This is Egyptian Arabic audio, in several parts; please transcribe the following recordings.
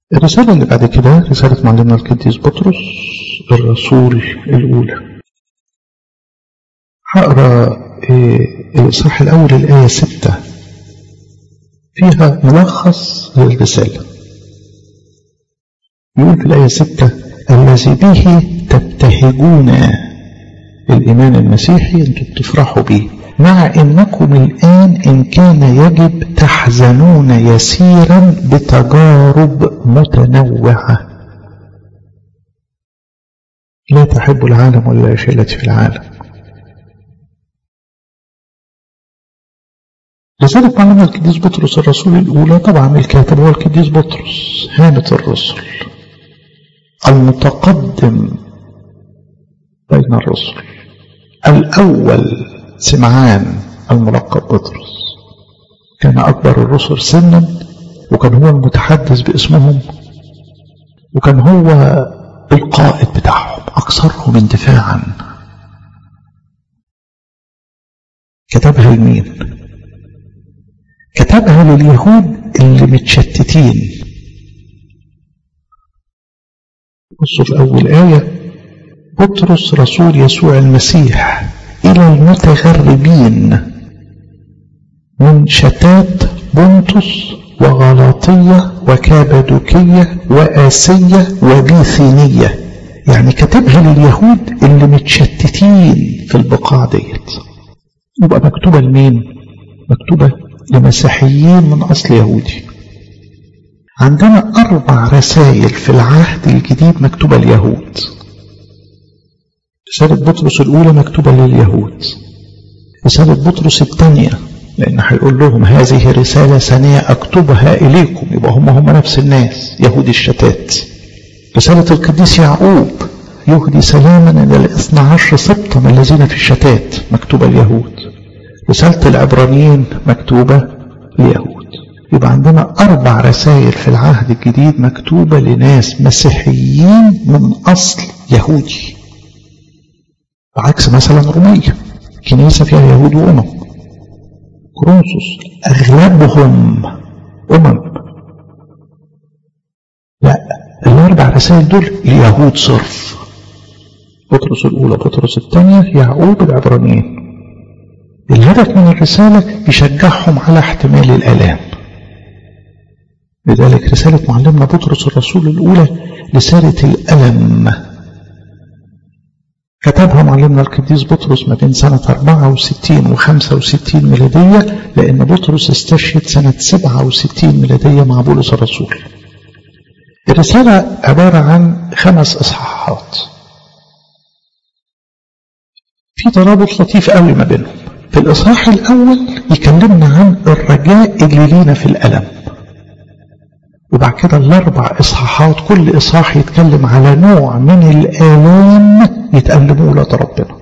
الرسالة اللي بعد كده رسالة معلمنا القديس بطرس الرسول الأولى هقرا الإصحاح الأول الآية ستة فيها ملخص للرسالة يقول في الآية ستة الذي به تبتهجون الإيمان المسيحي أنتم بتفرحوا به مع أنكم الآن إن كان يجب تحزنون يسيرا بتجارب متنوعة لا تحب العالم ولا الأشياء التي في العالم رسالة معلمة القديس بطرس الرسول الأولى طبعا الكاتب هو القديس بطرس هامة الرسل المتقدم بين الرسل الأول سمعان الملقب بطرس كان أكبر الرسل سنا وكان هو المتحدث باسمهم وكان هو القائد بتاعهم أكثرهم اندفاعا كتبها لمين كتبها لليهود اللي متشتتين بصوا في أول آية بطرس رسول يسوع المسيح إلى المتغربين من شتات بنطس وغلاطية وكابادوكية وآسية وبيثينية يعني كاتبها لليهود اللي متشتتين في البقاع ديت يبقى مكتوبة لمين مكتوبة لمسيحيين من أصل يهودي عندنا أربع رسائل في العهد الجديد مكتوبة اليهود رسالة بطرس الأولى مكتوبة لليهود رسالة بطرس الثانية لأن هيقول لهم هذه رسالة ثانية أكتبها إليكم يبقى هم هم نفس الناس يهود الشتات رسالة القديس يعقوب يهدي سلاما إلى الاثنى عشر سبطا الذين في الشتات مكتوبة اليهود رسالة العبرانيين مكتوبة ليهود يبقى عندنا أربع رسائل في العهد الجديد مكتوبة لناس مسيحيين من أصل يهودي بعكس مثلا رومية كنيسة فيها يهود وأمم كرونسوس أغلبهم أمم لا الأربع رسائل دول ليهود صرف بطرس الأولى بطرس الثانية يعقوب العبرانيين الهدف من الرسالة يشجعهم على احتمال الآلام لذلك رسالة معلمنا بطرس الرسول الأولى رسالة الألم كتبها معلمنا القديس بطرس ما بين سنة 64 و 65 ميلادية لأن بطرس استشهد سنة 67 ميلادية مع بولس الرسول الرسالة عبارة عن خمس إصحاحات في ترابط لطيف قوي ما بينهم في الإصحاح الأول يكلمنا عن الرجاء اللي لينا في الألم وبعد كده الأربع إصحاحات كل إصحاح يتكلم على نوع من الآلام يتألموا ولاد ربنا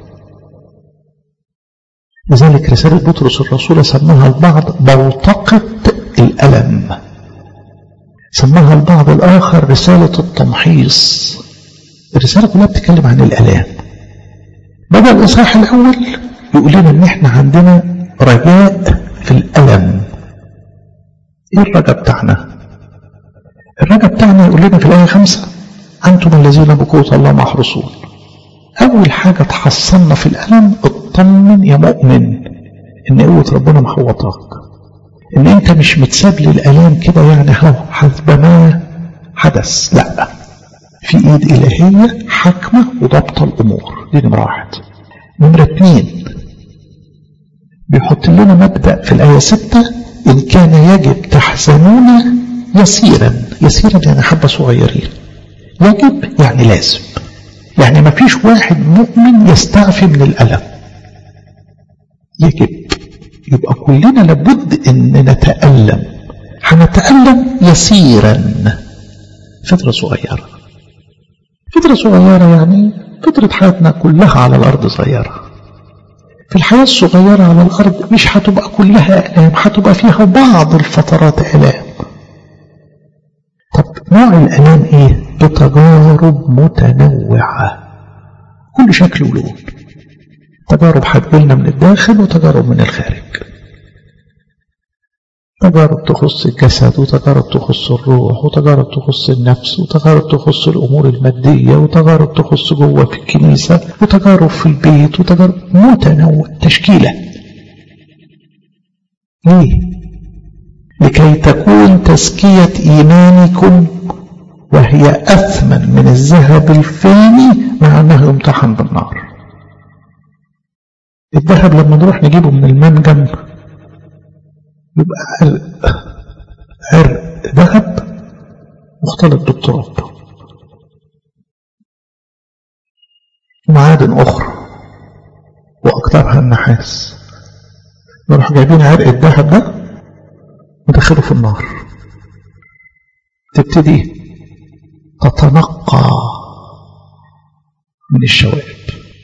لذلك رسالة بطرس الرسول سماها البعض بوتقة الألم سماها البعض الآخر رسالة التمحيص الرسالة كلها بتتكلم عن الألام بدأ الإصحاح الأول يقول لنا إن إحنا عندنا رجاء في الألم إيه الرجاء بتاعنا؟ الرجاء بتاعنا يقول لنا في الآية خمسة أنتم الذين بقوة الله محرسون أول حاجة تحصلنا في الألم اطمن يا مؤمن إن قوة ربنا محوطاك إن أنت مش متساب للألام كده يعني هو حسب ما حدث لا في إيد إلهية حاكمة وضبط الأمور دي نمرة واحد نمرة اتنين بيحط لنا مبدأ في الآية ستة إن كان يجب تحزنون يسيرا يسيرا يعني حبة صغيرين يجب يعني لازم يعني ما فيش واحد مؤمن يستعفي من الألم يجب يبقى كلنا لابد ان نتألم هنتألم يسيرا فترة صغيرة فترة صغيرة يعني فترة حياتنا كلها على الأرض صغيرة في الحياة الصغيرة على الأرض مش هتبقى كلها آلام هتبقى فيها بعض الفترات آلام طب نوع الآلام إيه؟ بتجارب متنوعة كل شكل ولون تجارب هتجيلنا من الداخل وتجارب من الخارج تجارب تخص الجسد وتجارب تخص الروح وتجارب تخص النفس وتجارب تخص الأمور المادية وتجارب تخص جوه في الكنيسة وتجارب في البيت وتجارب متنوع تشكيلة ليه؟ لكي تكون تزكية إيمانكم وهي أثمن من الذهب الفاني مع أنه يمتحن بالنار الذهب لما نروح نجيبه من المنجم يبقى عرق عرق ذهب مختلط بالتراب معادن أخرى وأكثرها النحاس نروح جايبين عرق الذهب ده ندخله في النار تبتدي تتنقى من الشوائب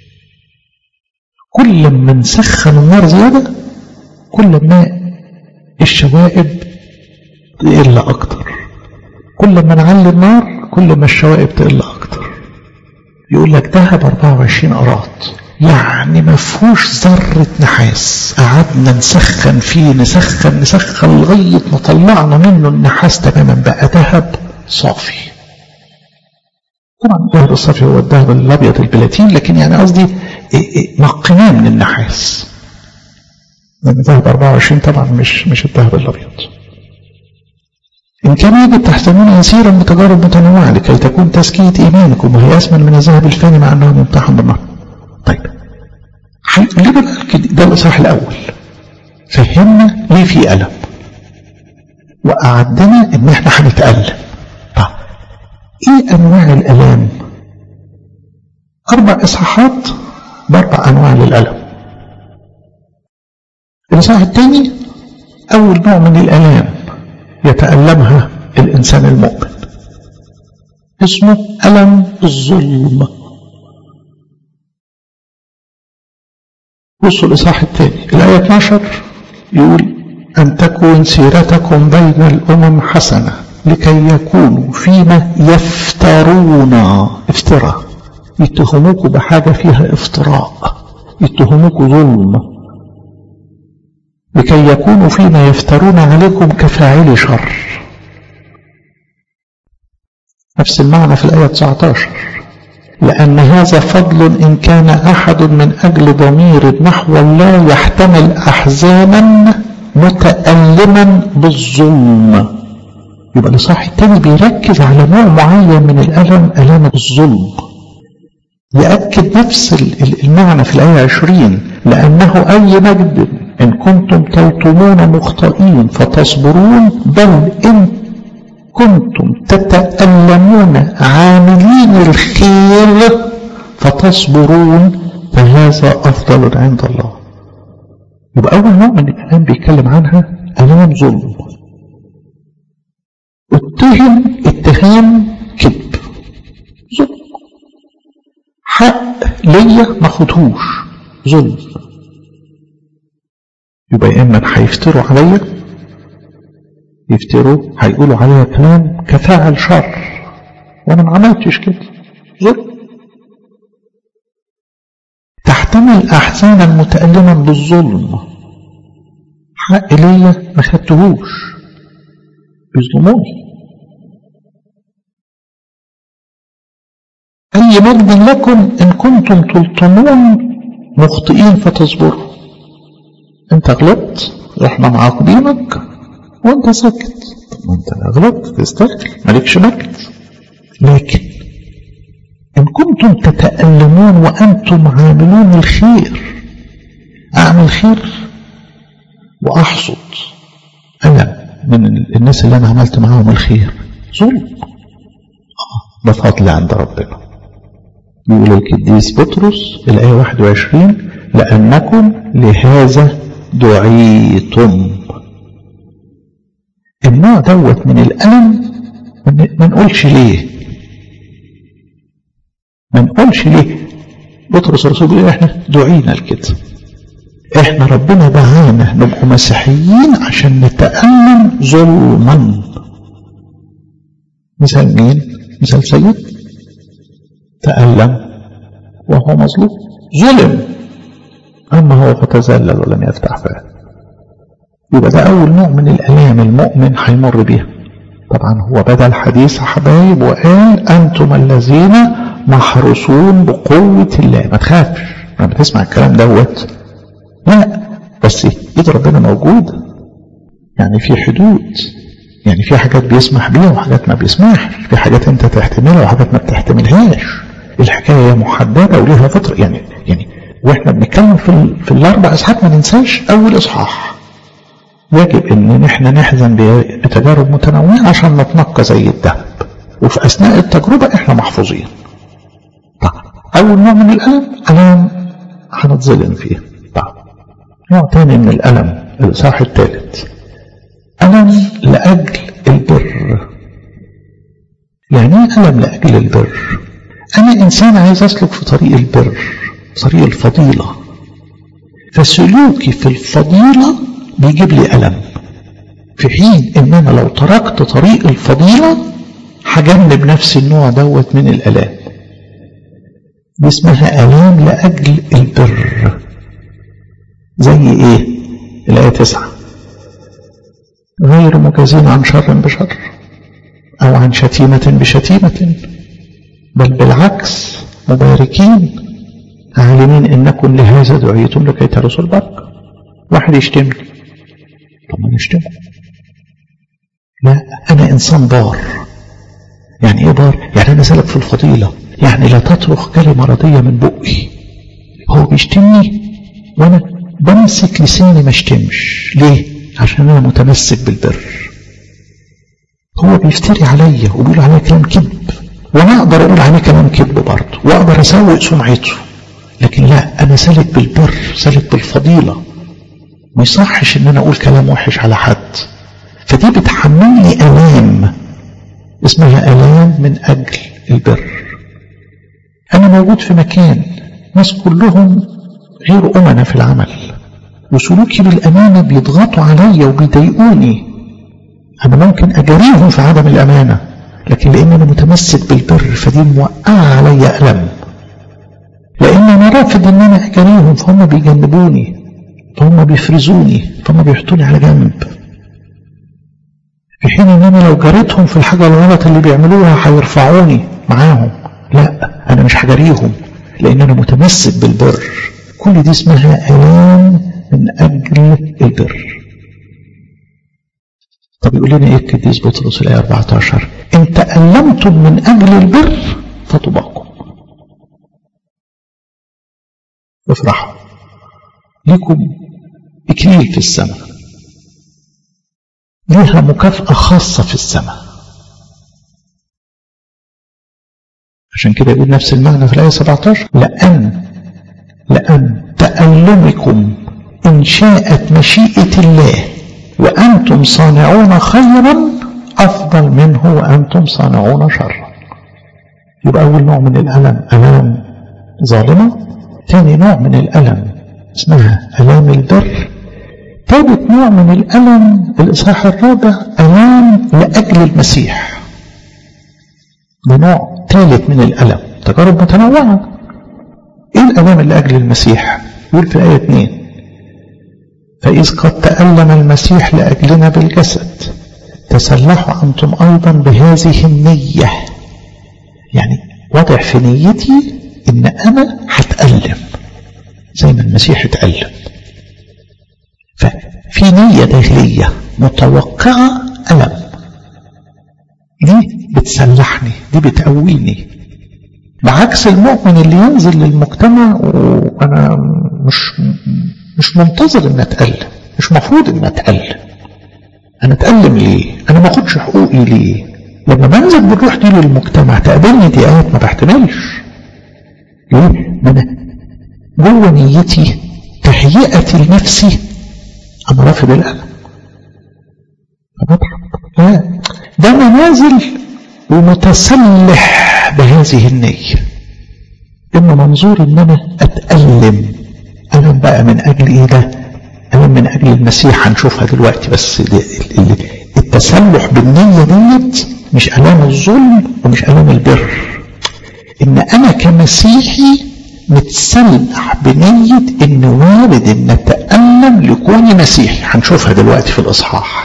كل ما نسخن النار زيادة كل ما الشوائب تقل أكتر كل ما نعلي النار كل ما الشوائب تقل أكتر يقول لك ذهب 24 قراط يعني ما فيهوش ذرة نحاس قعدنا نسخن فيه نسخن نسخن لغاية ما طلعنا منه النحاس تماما بقى ذهب صافي طبعا الذهب الصافي هو الذهب الابيض البلاتين لكن يعني قصدي نقناه من النحاس لان ذهب 24 طبعا مش مش الذهب الابيض إن كان يجب تحتمون يسيرا بتجارب متنوعة لكي تكون تزكية إيمانكم وهي أثمن من الذهب الفاني مع أنه ممتحن بالنار. طيب ليه بقى ده الإصحاح الأول فهمنا ليه في ألم وأعدنا إن إحنا هنتألم طيب إيه أنواع الألام؟ أربع إصحاحات بأربع أنواع للألم. الإصحاح الثاني أول نوع من الألام يتألمها الإنسان المؤمن اسمه ألم الظلم بصوا الإصحاح الثاني الآية 12 يقول أن تكون سيرتكم بين الأمم حسنة لكي يكونوا فيما يفترون افتراء يتهموكوا بحاجة فيها افتراء يتهموكوا ظلم لكي يكونوا فيما يفترون عليكم كفاعل شر نفس المعنى في الآية 19 لأن هذا فضل إن كان أحد من أجل ضمير نحو الله يحتمل أحزانا متألما بالظلم يبقى الإصحاح التاني بيركز على نوع معين من الألم ألام الظلم يأكد نفس المعنى في الآية 20 لأنه أي مجد إن كنتم تلطمون مخطئين فتصبرون بل إن كنتم تتألمون عاملين الخير فتصبرون فهذا أفضل عند الله يبقى أول نوع من الكلام بيتكلم عنها ألام ظلم اتهم اتهام كذب ظلم حق ليا ما خدهوش ظلم يبقى يا اما هيفتروا عليا يفتروا هيقولوا عليا كلام كفاعل شر وانا ما عملتش كده ظلم تحتمل احزانا متألما بالظلم حق ليا ما خدتهوش بيظلموني أي مجد لكم إن كنتم تلطمون مخطئين فتصبروا أنت غلطت إحنا معاقبينك وأنت ساكت طب ما أنت غلطت تستاهل مالكش مجد لكن إن كنتم تتألمون وأنتم عاملون الخير أعمل خير وأحصد أنا من الناس اللي أنا عملت معاهم الخير ظلم آه ده فضل عند ربنا يقول القديس بطرس الآية 21 لأنكم لهذا دعيتم النوع دوت من الألم ما نقولش ليه ما نقولش ليه بطرس الرسول بيقول احنا دعينا لكده احنا ربنا دعانا نبقى مسيحيين عشان نتألم ظلما مثال مين مثال سيد تألم وهو مظلوم ظلم أما هو فتذلل ولم يفتح فاه يبقى ده أول نوع من الآلام المؤمن هيمر بيها طبعا هو بدأ الحديث يا حبايب وقال أنتم الذين محروسون بقوة الله ما تخافش لما بتسمع الكلام دوت لا بس ايد ربنا موجودة يعني في حدود يعني في حاجات بيسمح بيها وحاجات ما بيسمحش في حاجات انت تحتملها وحاجات ما بتحتملهاش الحكاية محددة وليها فترة يعني يعني واحنا بنتكلم في, ال... في الاربع اصحاحات ما ننساش اول اصحاح يجب ان احنا نحزن بتجارب متنوعة عشان نتنقى زي الذهب وفي اثناء التجربة احنا محفوظين طيب اول نوع من الالم الام هنتظلم فيه طيب نوع تاني من الالم الاصحاح الثالث الم لاجل البر يعني ايه الم لاجل البر انا انسان عايز اسلك في طريق البر طريق الفضيله فسلوكي في الفضيله بيجيب لي ألم في حين إن أنا لو تركت طريق الفضيلة هجنب نفس النوع دوت من الآلام دي اسمها آلام لأجل البر زي إيه؟ الآية تسعة غير مجازين عن شر بشر أو عن شتيمة بشتيمة بل بالعكس مباركين عالمين إنكم لهذا دعيتم لكي ترثوا البركة واحد يشتمني طب ما نشتمه لا أنا إنسان بار يعني إيه بار؟ يعني أنا سلك في الفضيلة يعني لا تطرق كلمة رضية من بقي هو بيشتمني وأنا بمسك لساني ما اشتمش ليه؟ عشان أنا متمسك بالبر هو بيفتري عليا وبيقول عليا كلام كذب وأنا أقدر أقول عليه كلام كذب برضه وأقدر أسوق سمعته لكن لا أنا سالك بالبر سالك بالفضيلة ما يصحش ان انا اقول كلام وحش على حد فدي بتحملني الام اسمها الام من اجل البر انا موجود في مكان ناس كلهم غير امنا في العمل وسلوكي بالامانه بيضغطوا عليا وبيضايقوني انا ممكن اجاريهم في عدم الامانه لكن لان انا متمسك بالبر فدي موقعه عليا الم لان انا رافض ان انا اجاريهم فهم بيجنبوني فهم بيفرزوني فهم بيحطوني على جنب في حين ان انا لو جريتهم في الحاجه الغلط اللي بيعملوها هيرفعوني معاهم لا انا مش هجريهم لان انا متمسك بالبر كل دي اسمها الام من اجل البر طب يقول لنا ايه القديس بطرس الايه 14 ان تألمتم من اجل البر فطباكم افرحوا لكم إكليل في السماء لها مكافأة خاصة في السماء عشان كده يقول نفس المعنى في الآية 17 لأن لأن تألمكم إن شاءت مشيئة الله وأنتم صانعون خيرا أفضل منه وأنتم صانعون شرا يبقى أول نوع من الألم ألام ظالمة ثاني نوع من الألم اسمها ألام البر ثالث نوع من الألم الإصحاح الرابع ألام لأجل المسيح ده نوع ثالث من الألم تجارب متنوعة إيه الألام لأجل المسيح يقول في آية 2 فإذ قد تألم المسيح لأجلنا بالجسد تسلحوا أنتم أيضا بهذه النية يعني وضع في نيتي إن أنا هتألم زي ما المسيح اتألم ففي نية داخلية متوقعة ألم دي بتسلحني دي بتقويني بعكس المؤمن اللي ينزل للمجتمع وأنا مش مش منتظر إن أتألم مش مفروض إن أتألم أنا أتألم ليه؟ أنا ما أخدش حقوقي ليه؟ لما بنزل بالروح دي للمجتمع تقابلني ضيقات ما بحتملش ليه؟ ما أنا جوه نيتي تهيئتي لنفسي أنا رافض الألم فبضحك لا ده أنا نازل ومتسلح بهذه النية إما منظور إن أنا أتألم ألم بقى من أجل إيه ده؟ ألم من أجل المسيح هنشوفها دلوقتي بس التسلح بالنية ديت مش ألام الظلم ومش ألام البر إن أنا كمسيحي متسلح بنية ان وارد ان نتألم لكوني مسيحي هنشوفها دلوقتي في الاصحاح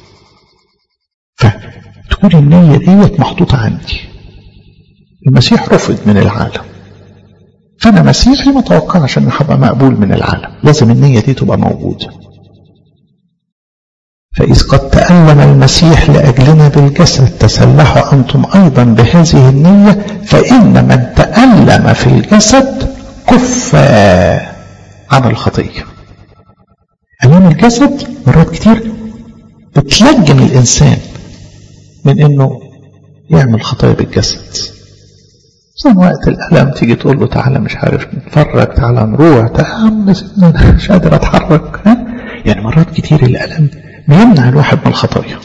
فتكون النية ديت محطوطة عندي المسيح رفض من العالم فانا مسيحي ما اتوقعش ان هبقى مقبول من العالم لازم النية دي تبقى موجودة فإذ قد تألم المسيح لأجلنا بالجسد تسلحوا أنتم أيضا بهذه النية فإن من تألم في الجسد كف عن الخطية أمام الجسد مرات كتير بتلجم الإنسان من إنه يعمل خطايا بالجسد زي وقت الألم تيجي تقول له تعالى مش عارف نتفرج تعالى نروح تعالى مش قادر أتحرك ها؟ يعني مرات كتير الألم بيمنع الواحد من الخطايا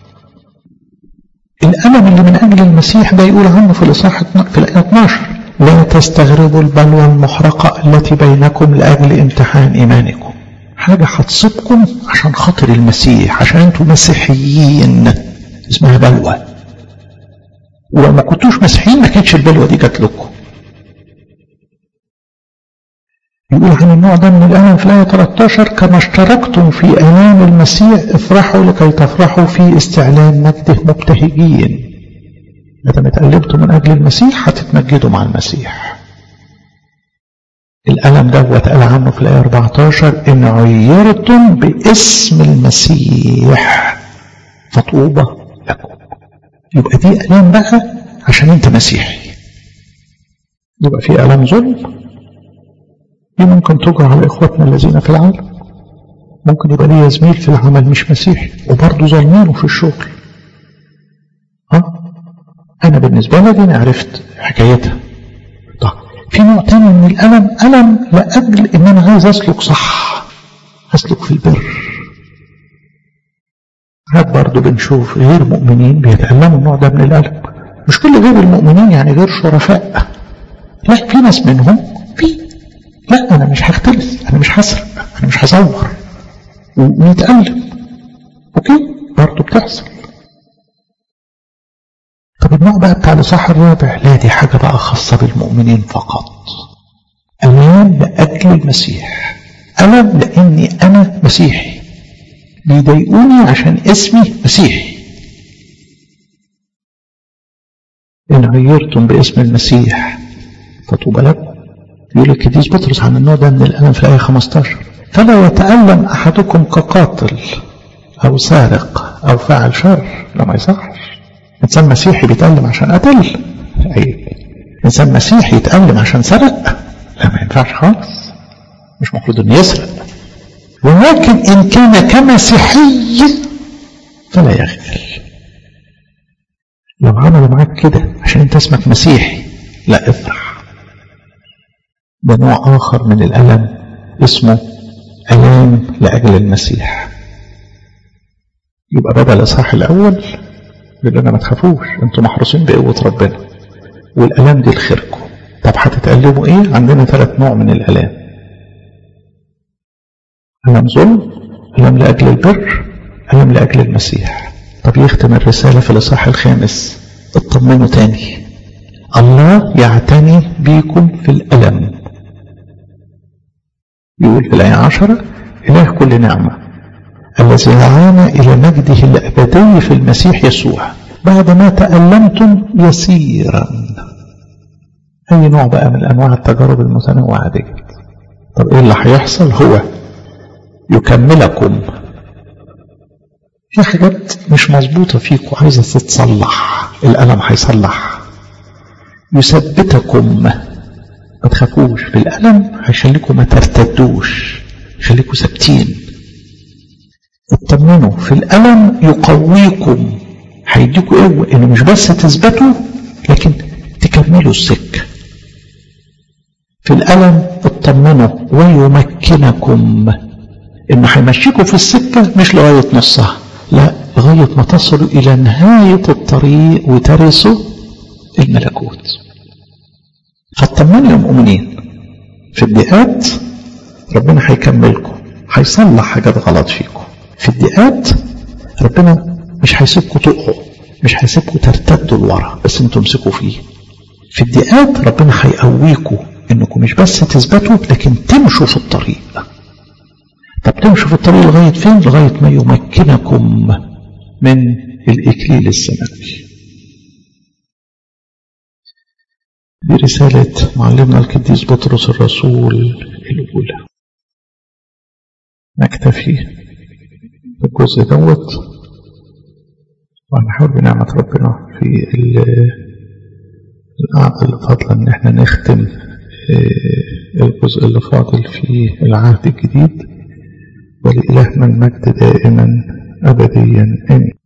الألم اللي من أجل المسيح ده يقول عنه في الإصحاح في الآية 12 لا تستغربوا البلوى المحرقة التي بينكم لأجل امتحان إيمانكم حاجة هتصيبكم عشان خاطر المسيح عشان انتوا مسيحيين اسمها بلوى ولو ما كنتوش مسيحيين ما كانتش البلوى دي جات لكم يقول عن النوع ده من الألم في الآية 13 كما اشتركتم في ألام المسيح افرحوا لكي تفرحوا في استعلان مجده مبتهجين متى اتقلبتم من أجل المسيح هتتمجدوا مع المسيح الألم دوت قال عنه في الآية 14 إن عيرتم باسم المسيح فطوبى لكم يبقى دي ألام بقى عشان أنت مسيحي يبقى في ألم ظلم دي ممكن تجرى على إخواتنا الذين في العالم ممكن يبقى ليا زميل في العمل مش مسيحي وبرضه ظالمينه في الشغل ها أنا بالنسبة لي أنا عرفت حكايتها طيب في نوع تاني من الألم ألم لأجل إن أنا عايز أسلك صح أسلك في البر هات برضه بنشوف غير مؤمنين بيتألموا النوع ده من الألم مش كل غير المؤمنين يعني غير شرفاء لا في ناس منهم في لا أنا مش هختلس أنا مش هسرق أنا مش هزور ونتألم أوكي برضه بتحصل طب النوع بقى بتاع الإصحاح الرابع لا دي حاجة بقى خاصة بالمؤمنين فقط ألام لأجل المسيح ألم لأني أنا مسيحي بيضايقوني عشان اسمي مسيحي إن غيرتم باسم المسيح فطوبى لكم يقول القديس بطرس عن النوع ده من الألم في الآية 15 فلا يتألم أحدكم كقاتل أو سارق أو فاعل شر لا ما يصحش إنسان مسيحي بيتألم عشان قتل عيب إنسان مسيحي يتألم عشان سرق لا ما ينفعش خالص مش مفروض إنه يسرق ولكن إن كان كمسيحي فلا يغفل لو عملوا معاك كده عشان انت اسمك مسيحي لا افرح ده نوع آخر من الألم اسمه ألام لأجل المسيح يبقى بدل الإصحاح الأول يقول لنا ما تخافوش انتوا محروسين بقوة ربنا والألام دي لخيركم طب هتتألموا ايه عندنا ثلاث نوع من الألام ألم ظلم ألم لأجل البر ألم لأجل المسيح طب يختم الرسالة في الإصحاح الخامس اطمنوا تاني الله يعتني بيكم في الألم يقول في الآية عشرة إله كل نعمة الذي دعانا إلى مجده الأبدي في المسيح يسوع بعدما تألمتم يسيرا أي نوع بقى من أنواع التجارب المتنوعة دي طب إيه اللي هيحصل هو يكملكم في حاجات مش مظبوطة فيكم عايزة تتصلح الألم هيصلح يثبتكم ما تخافوش في الألم هيخليكم ما ترتدوش يخليكم ثابتين اطمنوا في الألم يقويكم هيديكوا قوة إنه مش بس تثبتوا لكن تكملوا السكة في الألم اطمنوا ويمكنكم إنه هيمشيكم في السكة مش لغاية نصها لا لغاية ما تصلوا إلى نهاية الطريق وترثوا الملكوت فاطمنوا يا مؤمنين في الضيقات ربنا هيكملكم هيصلح حاجات غلط فيكم في الضيقات ربنا مش هيسيبكم تقعوا مش هيسيبكم ترتدوا لورا بس انتوا امسكوا فيه في الضيقات ربنا هيقويكم انكم مش بس تثبتوا لكن تمشوا في الطريق طب تمشوا في الطريق لغاية فين لغاية ما يمكنكم من الإكليل السماوي دي رسالة معلمنا القديس بطرس الرسول الأولى نكتفي بالجزء دوت ونحاول بنعمة ربنا في الأعمال فضلا إن احنا نختم الجزء اللي فاضل في العهد الجديد ولإلهنا المجد دائما أبديا آمين